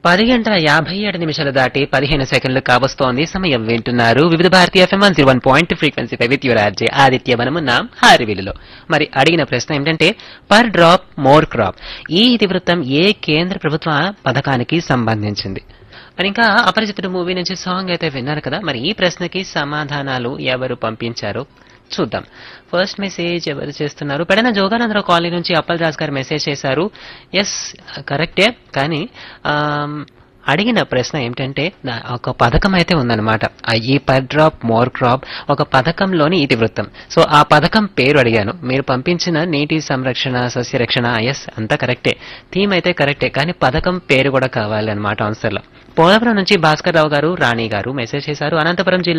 పది గంటల యాభై ఏడు నిమిషాలు దాటి పదిహేను సెకండ్లు కావస్తోంది సమయం వింటున్నారు Vividh Bharati FM one zero one point ఫ్రీక్వెన్సీపై విత్ యువర్ ఆర్జే ఆదిత్య మనమున్నాం హారివిలులో మరి అడిగిన ప్రశ్న ఏమిటంటే పర్ డ్రాప్ మోర్ క్రాప్ ఈ ఇతివృత్తం ఏ కేంద్ర ప్రభుత్వ పథకానికి సంబంధించింది మరి ఇంకా అపరిచితుడు మూవీ నుంచి సాంగ్ అయితే విన్నారు కదా మరి ఈ ప్రశ్నకి సమాధానాలు ఎవరు పంపించారో చూద్దాం ఫస్ట్ మెసేజ్ ఎవరు చేస్తున్నారు పెడన జోగానందరావు కాలనీ నుంచి అప్పల్ రాజ్ గారు మెసేజ్ చేశారు ఎస్ కరెక్టే కానీ ఆమ్, అడిగిన ప్రశ్న ఏమిటంటే నా- ఒక పథకం అయితే ఉందన్నమాట ఆ ఈ పర్ డ్రాప్ మోర్ క్రాప్ ఒక పథకంలోని ఇతివృత్తం సో ఆ పథకం పేరు అడిగాను మీరు పంపించిన నీటి సంరక్షణ సస్యరక్షణ ఎస్ అంతా కరెక్టే థీమ్ అయితే కరెక్టే కానీ పథకం పేరు కూడా కావాలి అనమాట ఆన్సర్లో పోలవరం నుంచి భాస్కర్ రావు గారు రాణి గారు మెసేజ్ చేశారు అనంతపురం జిల్లా